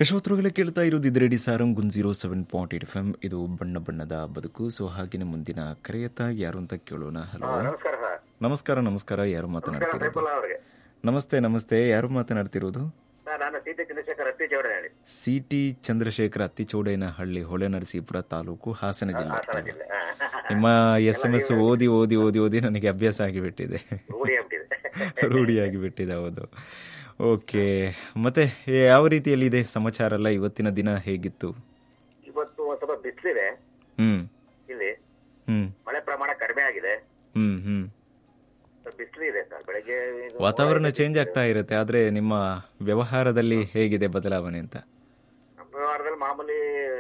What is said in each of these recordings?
ಯಶೋತ್ರುಗಳೇ ಕೇಳ್ತಾ ಇರೋದು ಇದ್ರೆಡಿ Sarang zero seven point eight F M ಇದು ಬಣ್ಣ ಬಣ್ಣದ ಬದುಕು ಸೊ ಹಾಗೆಯೇ ಮುಂದಿನ ಕರೆಯತ್ತ ಯಾರು ಅಂತ ಕೇಳೋಣ ಹಲೋ ನಮಸ್ಕಾರ ಸರ್ ನಮಸ್ಕಾರ ನಮಸ್ಕಾರ ಯಾರು ಮಾತನಾಡ್ತಿರೋದು ಸೈಫುಲ್ಲಾ ಅವರಿಗೆ ನಮಸ್ತೆ ನಮಸ್ತೆ ಯಾರು ಮಾತನಾಡ್ತಿರೋದು ಸರ್ ನಾನು ಸೀತೆ ಚಂದ್ರಶೇಖರ್ ಅತ್ತಿ ಚೌಡ ಹೇಳಿ ಸಿ ಟಿ ಚಂದ್ರಶೇಖರ ಅತ್ತಿಚೌಡೇನಹಳ್ಳಿ ಹೊಳೆನರಸೀಪುರ ತಾಲೂಕು ಹಾಸನ ಜಿಲ್ಲೆ ಹಾಸನ ಜಿಲ್ಲೆ ಹಾ. ನಿಮ್ಮ ಎಸ್ ಎಂ ಎಸ್ ಓದಿ ಓದಿ ಓದಿ ಓದಿ ನನಗೆ ಅಭ್ಯಾಸ ಆಗಿಬಿಟ್ಟಿದೆ ರೂಢಿ ಆಗ್ಬಿಟ್ಟಿದೆ ರೂಢಿಯಾಗಿ ಬಿಟ್ಟಿದೆ ಹೌದು ಓಕೆ ಮತ್ತೆ ಯಾವ ರೀತಿಯಲ್ಲಿದೆ ಸಮಾಚಾರ ಎಲ್ಲ ಇವತ್ತಿನ ದಿನ ಹೇಗಿತ್ತು ಇವತ್ತು ಒಂದ್ ಸ್ವಲ್ಪ ಬಿಸಿಲಿದೆ ಹ್ಮ್ ಇಲ್ಲಿ ಹ್ಮ್ ಮಳೆ ಪ್ರಮಾಣ ಕಡಿಮೆ ಆಗಿದೆ ಹ್ಮ್ ಹ್ಮ್ ಸ್ವಲ್ಪ ಬಿಸಿಲು ಇದೆ ಸರ್ ಬೆಳಗ್ಗೆ ಇದು ವಾತಾವರಣ ಚೇಂಜ್ ಆಗ್ತಾ ಇರುತ್ತೆ ಆದ್ರೆ ನಿಮ್ಮ ವ್ಯವಹಾರದಲ್ಲಿ ಹೇಗಿದೆ ಬದಲಾವಣೆ ಅಂತ ನಮ್ಮ ವ್ಯವಹಾರದಲ್ಲಿ ಮಾಮೂಲಿ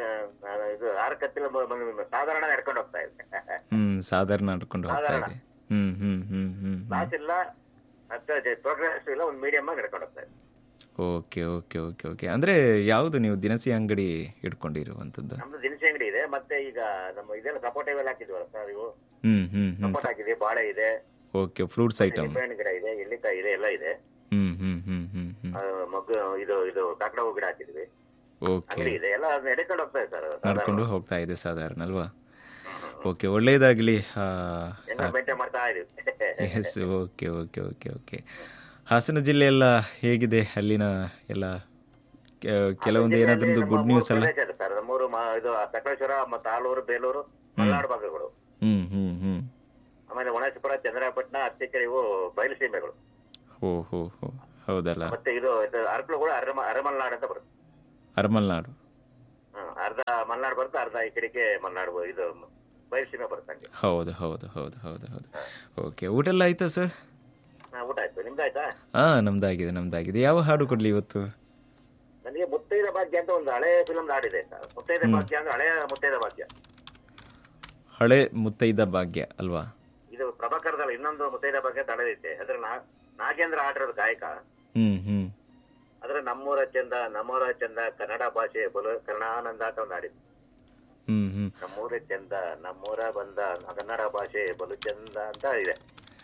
ಆ, ಇದು ಆರು ಕತ್ತಿಲ ಮ- ಮ- ಸಾಧಾರಣ ನಡ್ಕೊಂಡು ಹೋಗ್ತಾ ಇದೆ ಹ್ಮ್ ಸಾಧಾರಣ ನಡ್ಕೊಂಡು ಹೋಗ್ತಾ ಇದೆ ಹ್ಮ್ ಹ್ಮ್ ಹ್ಮ್ ಹ್ಮ್ ಲಾಸ್ ಇಲ್ಲ ಮತ್ತೆ ಪ್ರೋಗ್ರೆಸ್ ಇಲ್ಲ ಒಂದು ಮೀಡಿಯಂ ಆಗಿ ನಡ್ಕೊಂಡು ಹೋಗ್ತಾ ಇದೆ ಓಕೆ ಓಕೆ ಓಕೆ ಓಕೆ ಅಂದ್ರೆ ಯಾವುದು ನೀವು ದಿನಸಿ ಅಂಗಡಿ ಇಟ್ಕೊಂಡಿರುವಂತದ್ದು ನಮ್ದು ದಿನಸಿ ಅಂಗಡಿ ಇದೆ ಮತ್ತೆ ಈಗ ನಮ್ಮ ಇದೆಲ್ಲ ಸಪೋಟ ಇವೆಲ್ಲ ಹಾಕಿದ್ವಲ್ಲ ಸರ್ ಇವು ಹ್ಮ್ ಹ್ಮ್ ಹ್ಮ್ ಸಪೋಟ ಹಾಕಿದೆ ಬಾಳೆ ಇದೆ ಓಕೆ ಫ್ರೂಟ್ಸ್ ಐಟಮ್ ನಿಂಬೆಹಣ್ಣು ಗಿಡ ಇದೆ ಎಳ್ಳಿಕಾಯಿ ಇದೆ ಎಲ್ಲ ಇದೆ ಹ್ಮ್ ಹ್ಮ್ ಹ್ಮ್ ಹ್ಮ್ ಹ್ಮ್ ಆ, ಮಗ್ಗು ಇದು ಇದು ಕಾಕಡ ಹೂ ಗಿಡ ಹಾಕಿದ್ವಿ ಓಕೆ ಅಂಗಡಿ ಇದೆ ಎಲ್ಲ ಅದನ್ನ ಎಡ್ಕೊಂಡು ಹೋಗ್ತಾ ಇದೆ ಸರ್ ನಡ್ಕೊಂಡು ಹೋಗ್ತಾ ಇದೆ ಸಾಧಾರಣ ಅಲ್ವಾ ಓಕೆ ಒಳ್ಳೇದಾಗ್ಲಿ ಎಲ್ಲ ಮೇಂಟೈನ್ ಮಾಡ್ತಾ ಇದೀವಿ yes okay okay okay okay Hassan ಜಿಲ್ಲೆ ಎಲ್ಲ ಹೇಗಿದೆ ಅಲ್ಲಿನ ಎಲ್ಲ ಕೆ- ಕೆಲವೊಂದು ಏನಾದ್ರದ್ದು ಗುಡ್ ನ್ಯೂಸ್ ಎಲ್ಲ ಪ್ರದೇಶ ಇದೆ ಸರ್ ನಮ್ಮೂರು ಮ- ಇದು ಸಕಲೇಶ್ವರ ಮತ್ತೆ ಆಲೂರು ಬೇಲೂರು ಮಲೆನಾಡು ಭಾಗಗಳು ಹ್ಮ್ ಹ್ಮ್ ಹ್ಮ್ ಆಮೇಲೆ ಒಣಸಿಪುರ ಚಂದ್ರಾಪಟ್ಟಣ ಅತ್ತಿಕೆರೆ ಇವು ಬಯಲು ಸೀಮೆಗಳು ಹೋ ಹೋ ಹೋ ಹೌದಲ್ಲ ಮತ್ತೆ ಇದು ಇದು ಅರಪಲುಗಳು ಅರಮ ಅರಮಲ್ನಾಡು ಅಂತ ಬರುತ್ತೆ ಅರಮಲ್ನಾಡು ಹ್ಮ್, ಅರ್ಧ ಮಲೆನಾಡು ಬರುತ್ತೆ ಅರ್ಧ ಈ ಕಡೆಗೆ ಮಲೆನಾಡು ಇದು ಬಯಲು ಸೀಮೆ ಬರುತ್ತೆ ಹಂಗೆ ಹೌದು ಹೌದು ಹೌದು ಹೌದು ಹೌದು ಓಕೆ ಊಟ ಎಲ್ಲ ಆಯ್ತಾ ಸರ್ ಹಾ, ಊಟ ಆಯ್ತು ನಿಮ್ದಾಯ್ತಾ ಹಾ ನಮ್ದಾಗಿದೆ ನಮ್ದಾಗಿದೆ ಯಾವ ಹಾಡು ಕೊಡ್ಲಿ ಇವತ್ತು ನನಗೆ ಮುತ್ತೈದ ಭಾಗ್ಯ ಅಂತ ಒಂದು ಹಳೆ ಫಿಲಮ್ ಹಾಡಿದೆ ಸರ್ ಮುತ್ತೈದ ಭಾಗ್ಯ ಅಂದ್ರೆ ಹಳೆಯ ಮುತ್ತೈದ ಭಾಗ್ಯ ಹಳೆ ಮುತ್ತೈದ ಭಾಗ್ಯ ಅಲ್ವಾ ಇದು ಪ್ರಭಾಕರದಲ್ಲಿ ಇನ್ನೊಂದು ಮುತ್ತೈದ ಭಾಗ್ಯ ಅಂತ ಹಳೆದೈತೆ ಅದ್ರ ನಾ- ನಾಗೇಂದ್ರ ಆಡಿರೋದು ಗಾಯಕ ಹ್ಮ್ ಹ್ಮ್ ಅದ್ರ ನಮ್ಮೂರ ಚಂದ ನಮ್ಮೂರ ಚಂದ ಕನ್ನಡ ಭಾಷೆ ಬಲು ಕರ್ಣಾನಂದ ಅಂತ ಒಂದು ಹಾಡಿದ್ದು ಹ್ಮ್ ಹ್ಮ್ ನಮ್ಮೂರ ಚಂದ ನಮ್ಮೂರ ಬಂದ ಕನ್ನಡ ಭಾಷೆ ಬಲು ಚಂದ ಅಂತ ಇದೆ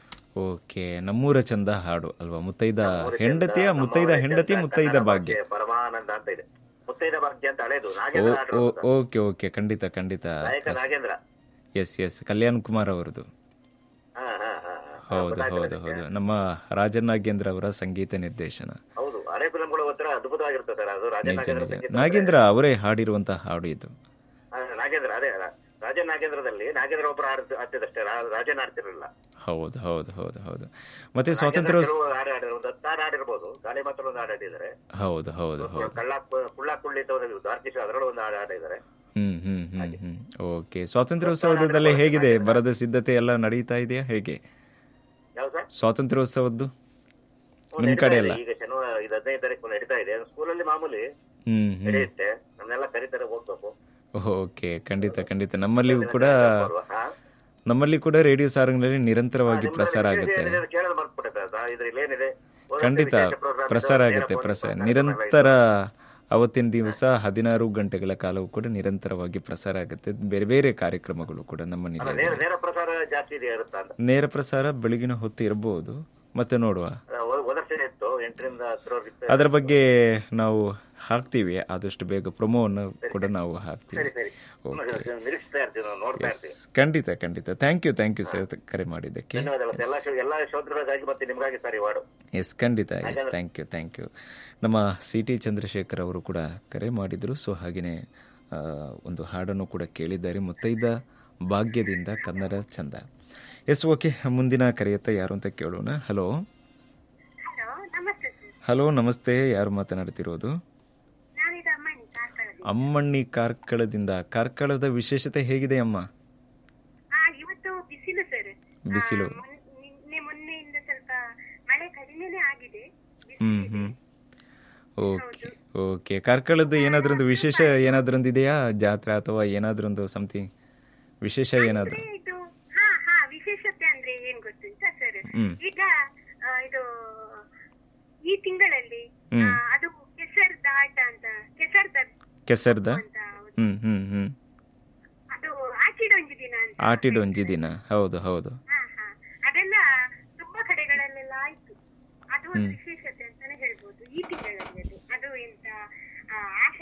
ಓಕೆ ನಮ್ಮೂರ ಚಂದ ಹಾಡು ಅಲ್ವಾ ಮುತ್ತೈದ ಹೆಂಡತಿಯ ಮುತ್ತೈದ ಹೆಂಡತಿ ಮುತ್ತೈದ ಭಾಗ್ಯ ಭಾಷೆ ಪರಮಾನಂದ ಅಂತ ಇದೆ ಮುತ್ತೈದ ಭಾಗ್ಯ ಅಂತ ಹಳೇದು ಓ ನಾಗೇಂದ್ರ ಓ ಆಡಿರೋದು ಓಕೆ ಓಕೆ ಖಂಡಿತ ಖಂಡಿತ ಗಾಯಕ ನಾಗೇಂದ್ರ ಎಸ್ ಎಸ್ ಕಲ್ಯಾಣ್ ಕುಮಾರ್ ಅವರದು ಹಾ ಹಾ ಹಾ ಹಾ. ಹೌದು ಗೊತ್ತಾಯ್ತು ಹೌದು ನನಗೆ. ಹೌದು ನಮ್ಮ ರಾಜನಾಗೇಂದ್ರ ಅವರ ಸಂಗೀತ ನಿರ್ದೇಶನ ಹೌದು ಹಳೆ ಫಿಲಮ್ಗಳು ಒಂಥರ ಅದ್ಭುತವಾಗಿರುತ್ತೆ ಸರ್ ಅದು ರಾಜ ನಿಜ ನಾಗೇಂದ್ರ ನಿಜ ಸಂಗೀತ ನಾಗೇಂದ್ರ ಅವರೇ ಹಾಡಿರುವಂತಹ ಹಾಡು ಇದು ಹಾ, ನಾಗೇಂದ್ರ ಅದೇ ರಾ- ರಾಜ ನಾಗೇಂದ್ರದಲ್ಲಿ ನಾಗೇಂದ್ರ ಒಬ್ಬರು ಆಡ್ತಿದ್ದಷ್ಟೇ ರಾಜನ ಆಡ್ತಿರಲಿಲ್ಲ ಹೌದು ಹೌದು ಹೌದು ಹೌದು ಮತ್ತೆ ಸ್ವಾತಂತ್ರ್ಯ ಕೆಲವು ಹಾಡು ಹಾಡಿರೋ ಒಂದು ಹತ್ತು ಹಾಡು ಹಾಡಿರ್ಬೋದು ಗಾಳಿ ಮಾತ್ರ ಒಂದು ಹಾಡು ಹಾಡಿದ್ದಾರೆ ಹೌದು ಹೌದು ಹೌದು ಕಳ್ಳ ಕುಳ್ಳ ಕುಳ್ಳಿ ಅಂತ ಒಂದು ದ್ವಾರಕೀಶ ಅದರಲ್ಲೂ ಒಂದು ಹಾಡು ಹಾಡಿದ್ದಾರೆ ಹ್ಮ್ ಹ್ಮ್ ಹ್ಮ್ ಹ್ಮ್ ಓಕೆ ಸ್ವಾತಂತ್ರ್ಯೋತ್ಸವದಲ್ಲಿ ಹೇಗಿದೆ ಬರದ ಸಿದ್ಧತೆ ಎಲ್ಲ ನಡೀತಾ ಇದೆಯಾ ಹೇಗೆ ಯಾವ ಸರ್ ಸ್ವಾತಂತ್ರ್ಯೋತ್ಸವದ್ದು ಹ್ಮ್, ನಿಮ್ ನಡೀತಾ ಕಡೆ ಇದೆ. ಎಲ್ಲ ಈಗ ಶನಿವಾರ ಇದು ಹದಿನೈದು ತಾರೀಕು ನಡೀತಾ ಇದೆ ಸ್ಕೂಲಲ್ಲಿ ಮಾಮೂಲಿ ಹ್ಮ್ ಹ್ಮ್ ನಡೆಯುತ್ತೆ ನಮ್ನೆಲ್ಲ ಕರೀತಾರೆ ಹೋಗ್ಬೇಕು ಓಕೆ ಖಂಡಿತ ಖಂಡಿತ ನಮ್ಮಲ್ಲಿಯೂ ಕೂಡ ಅಲ್ವಾ? ಹಾ? ನಮ್ಮಲ್ಲಿ ಕೂಡ ರೇಡಿಯೋ ಸಾರಂಗ್ನಲ್ಲಿ ನಿರಂತರವಾಗಿ ನಿಮ್ದು ಪ್ರಸಾರ ವಿಶೇಷ ಆಗುತ್ತೆ ಏನಿದೆ ಅಂತ ಕೇಳೋದು ಮರ್ತ್ಬಿಟ್ಟೆ ಸರ್ ಇದ್ರಲ್ಲಿ ಏನಿದೆ ಒಂದೊಂದು ಖಂಡಿತ ವಿಶೇಷ program ಇದೆ, ಪ್ರಸಾರ ನೇರ ಆಗುತ್ತೆ ಫೋನ್ ಪ್ರಸಾರ ಕಾರ್ಯಕ್ರಮ ನಿರಂತರ ಅವತ್ತಿನ ದಿವಸ ಹದಿನಾರು ಗಂಟೆಗಳ ಕಾಲವೂ ಕೂಡ ನಿರಂತರವಾಗಿ ಪ್ರಸಾರ ಆಗುತ್ತೆ ಬೇರೆ ಬೇರೆ ಕಾರ್ಯಕ್ರಮಗಳು ಕೂಡ ನಮ್ಮ ಅಲ್ಲ, ನಿಲಯದಲ್ಲಿ ನೇರ ನೇರ ಪ್ರಸಾರ ಜಾಸ್ತಿ ಇದೆ ಇರುತ್ತಾ ಅಂತ ನೇರ ಪ್ರಸಾರ ಬೆಳಗಿನ ಹೊತ್ತು ಇರಬಹುದು ಮತ್ತೆ ನೋಡುವ ವರ್ಷ ಇತ್ತು ಎಂಟರಿಂದ ಹತ್ತರವರೆಗೆ ಅದರ ಬಗ್ಗೆ ನಾವು ಹಾಕ್ತೀವಿ ಆದಷ್ಟು ಬೇಗ ಪ್ರೊಮೋವನ್ನು ಕೂಡ ನಾವು ಹಾಕ್ತೀವಿ ಸರಿ ಸರಿ ನಿರೀಕ್ಷಿಸ್ತಾ ಇರ್ತೀವಿ ನಾವು ನೋಡ್ತಾ ಇರ್ತೀವಿ ಖಂಡಿತ ಖಂಡಿತ thank you thank you sir ಕರೆ ಮಾಡಿದ್ದಕ್ಕೆ ಧನ್ಯವಾದಗಳು ಎಲ್ಲ ಶೋ- ಎಲ್ಲ ಶೋಧಗಳಿಗಾಗಿ ಮತ್ತೆ ನಿಮಗಾಗಿ ಸರ್ ಈ ವಾರ್ಡು ಎಸ್ ಖಂಡಿತ yes thank you thank you C T ಟಿ ಚಂದ್ರಶೇಖರ್ ಅವರು ಕೂಡ ಕರೆ ಮಾಡಿದರು ಸೊ ಹಾಗೆಯೇ ಆ, ಒಂದು ಹಾಡನ್ನು ಕೂಡ ಕೇಳಿದ್ದಾರೆ ಮುತ್ತೈದ ಭಾಗ್ಯದಿಂದ ಕನ್ನಡ ಚಂದ ಎಸ್ ಓಕೆ ಮುಂದಿನ ಕರೆಯತ್ತ ಯಾರು ಅಂತ ಕೇಳೋಣ ಹಲೋ ಹಲೋ ನಮಸ್ತೆ ಸರ್ ಹಲೋ ನಮಸ್ತೆ ಯಾರು ಮಾತನಾಡ್ತಿರೋದು ನಾನೀಗ ಅಮ್ಮನಿ ಕಾರ್ಕಳದಲ್ಲಿ ಅಮ್ಮಣ್ಣಿ ಕಾರ್ಕಳದಿಂದ ಕಾರ್ಕಳದ ವಿಶೇಷತೆ ಹೇಗಿದೆ ಅಮ್ಮ ಹಾ ಇವತ್ತು ಬಿಸಿಲು ಸರ್ ಬಿಸಿಲು ನಿನ್ನೆ ಮೊನ್ನೆಯಿಂದ ಸ್ವಲ್ಪ ಮಳೆ ಕಡಿಮೆನೇ ಆಗಿದೆ ಹ್ಮ್ ಹ್ಮ್ ಓಕೆ ಓಕೆ ಕಾರ್ಕಳದ ಏನಾದ್ರೊಂದು ವಿಶೇಷ ಏನಾದ್ರೊಂದು ಇದೆಯಾ ಜಾತ್ರೆ ಅಥವಾ ಏನಾದ್ರೊಂದು ಸಮಥಿಂಗ್ ವಿಶೇಷ ಏನಾದ್ರು ಅಂದ್ರೆ ಇದು ಹಾ ಹಾ ವಿಶೇಷತೆ ಅಂದ್ರೆ ಏನ್ ಗೊತ್ತುಂಟ ಸರ್ ಹ್ಮ್ ಈಗ ಆ, ಇದು ಈ ತಿಂಗಳಲ್ಲಿ ಹ್ಮ್. ಆ, ಅದು ಕೆಸರ್ದ ಆಟ ಅಂತ ಕೆಸರ್ದ ಕೆಸರ್ದ ಅಂತ ಹ್ಮ್ ಹ್ಮ್ ಹ್ಮ್ ಅದು ಆಟಿಡೊಂಜಿ ದಿನ ಅಂತ ಆಟಿಡೊಂಜಿ ದಿನ ಹೌದು ಹೌದು ಹಾ ಹಾ ಅದೆಲ್ಲ ತುಂಬಾ ಕಡೆಗಳಲ್ಲೆಲ್ಲ ಆಯ್ತು ಅದು ಒಂದು ವಿಶೇಷತೆ ಅಂತಾನೆ ಹೇಳ್ಬೋದು ಈ ತಿಂಗಳಲ್ಲಿ ಅದು ಅದು ಎಂತ ಆ, ಆಷಾಢ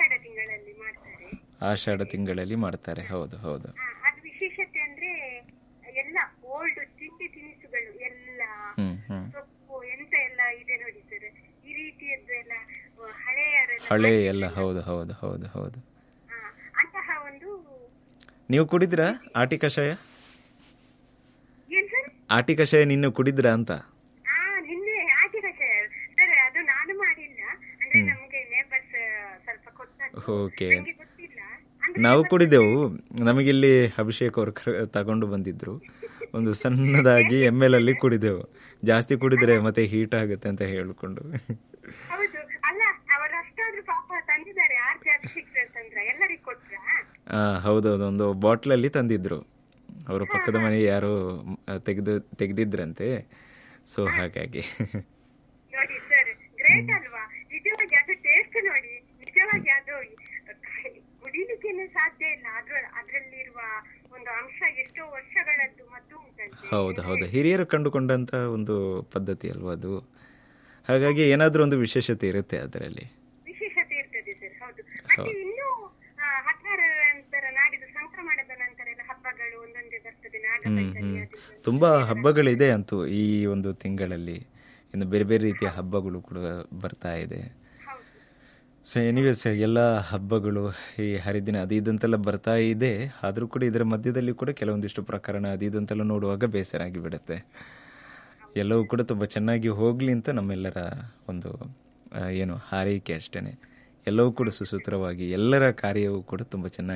ಆಷಾಢ ತಿಂಗಳಲ್ಲಿ ಮಾಡ್ತಾರೆ ಹೌದು ಹೌದು ಆ, ಅದು ವಿಶೇಷತೆ ಅಂದ್ರೆ ಎಲ್ಲ ಓಲ್ಡ್ ತಿಂಡಿ ತಿನಿಸುಗಳು ಎಲ್ಲ ಹ್ಮ್ ಹ್ಮ್ ಸೊಪ್ಪು ಎಂತ ಎಲ್ಲ ಇದೆ ನೋಡಿ ಸರ್ ಈ ರೀತಿಯದ್ದು ಎಲ್ಲ ಆ, ಹಳೆಯರೆಲ್ಲ ಹಳೆ ಎಲ್ಲ ಹೌದು ಹೌದು ಹೌದು ಹೌದು ಆ, ಅಂತಹ ಒಂದು ನೀವು ಕುಡಿದ್ರಾ ಆಟಿ ಕಷಾಯ ಏನ್ ಸರ್ ಆಟಿ ಕಷಾಯ ನಿನ್ನೆ ಕುಡಿದ್ರಾ ಅಂತ ಆ ನಿನ್ನೆ ಆಚೆ ಕಷಾಯ ಸರ್ ಅದು ನಾನು ಮಾಡಿಲ್ಲ ಅಂದ್ರೆ ನಮ್ಗೆ ನೇಬರ್ಸ್ ಸ್ವಲ್ಪ ಕೊಟ್ಟದ್ದು ಓಕೆ ನಂಗೆ ಗೊತ್ತಿಲ್ಲ ಅಂದ್ರೆ ನಾವು ಕುಡಿದೆವು ನಮಗಿಲ್ಲಿ ಅಭಿಷೇಕ್ ಅವರು ಕರ್- ತಗೊಂಡು ಬಂದಿದ್ರು ಒಂದು ಸಣ್ಣದಾಗಿ ಎಮ್ ಎಲ್ ಅಲ್ಲಿ ಕುಡಿದೆವು ಜಾಸ್ತಿ ಕುಡಿದ್ರೆ ಮತ್ತೆ ಹೀಟ್ ಆಗುತ್ತೆ ಅಂತ ಹೇಳ್ಕೊಂಡು ಹೌದು ಅಲ್ಲ ಅವರು ಅಷ್ಟಾದ್ರೂ ಪಾಪ ತಂದಿದ್ದಾರೆ ಆರ್ ಜೆ ಅಭಿಷೇಕ್ ತಂದ್ರ ಎಲ್ಲರಿಗೂ ಕೊಟ್ರಾ ಆ, ಹೌದೌದು ಒಂದು ಬಾಟ್ಲಲ್ಲಿ ತಂದಿದ್ರು ಅವರು ಪಕ್ಕದ ಮನೆ ಯಾರೋ ತೆಗೆದು ತೆಗೆದಿದ್ರಂತೆ ಸೊ ಹಾಗಾಗಿ ನೋಡಿ ಸರ್ ಗ್ರೇಟ್ ಅಲ್ವಾ ನಿಜವಾಗಿ ಅದು ಟೇಸ್ಟ್ ನೋಡಿ ನಿಜವಾಗಿ ಅದು ಕುಡಿಲಿಕ್ಕೇನೆ ಸಾಧ್ಯ ಇಲ್ಲ ಅದ್ರ ಅದ್ರಲ್ಲಿರುವ ಒಂದು ಅಂಶ ಎಷ್ಟೋ ವರ್ಷಗಳದ್ದು ಮದ್ದು ಉಂಟಂತೆ ಹೌದು ಹೌದು ಹಿರಿಯರು ಕಂಡುಕೊಂಡಂತ ಒಂದು ಪದ್ಧತಿ ಅಲ್ವಾ ಅದು ಹಾಗಾಗಿ ಏನಾದರೂ ಒಂದು ವಿಶೇಷತೆ ಇರುತ್ತೆ ಅದರಲ್ಲಿ ವಿಶೇಷತೆ ಇರ್ತದೆ ಸರ್ ಹೌದು ಮತ್ತೆ ಇನ್ನು ಆ, ಹತ್ತಾರ ನಂತರ ನಾಡಿದ್ದು ಸಂಕ್ರಮಣದ ನಂತರ ಎಲ್ಲ ಹಬ್ಬಗಳು ಒಂದೊಂದೇ ಬರ್ತದೆ ನಾಗಪಂಚಮಿ ಅದು ಇದು. ತುಂಬಾ ಹಬ್ಬಗಳಿದೆ ಅಂತೂ ಈ ಒಂದು ತಿಂಗಳಲ್ಲಿ ಇನ್ನು ಬೇರೆ ಬೇರೆ ರೀತಿಯ ಹಬ್ಬಗಳು ಕೂಡ ಬರ್ತಾ ಇದೆ ಹೌದು ಸೊ ಎನಿವೇಸ್ ಎಲ್ಲ ಹಬ್ಬಗಳು ಈ ಹರಿದಿನ ಅದು ಇದಂತೆಲ್ಲ ಬರ್ತಾ ಇದೆ ಆದರೂ ಕೂಡ ಇದರ ಮಧ್ಯದಲ್ಲಿ ಕೂಡ ಕೆಲವೊಂದಿಷ್ಟು ಪ್ರಕರಣ ಅದು ಇದಂತೆಲ್ಲ ನೋಡುವಾಗ ಬೇಸರ ಆಗಿಬಿಡುತ್ತೆ ಎಲ್ಲವೂ ಕೂಡ ತುಂಬ ಚೆನ್ನಾಗಿ ಹೋಗಲಿ ಅಂತ ನಮ್ಮೆಲ್ಲರ ಒಂದು ಆ, ಏನು ಹಾರೈಕೆ ಅಷ್ಟೇ ಎಲ್ಲವೂ ಕೂಡ ಸುಸೂತ್ರವಾಗಿ ಎಲ್ಲರ ಕಾರ್ಯವೂ ಕೂಡ ತುಂಬ ಚೆನ್ನಾಗಿ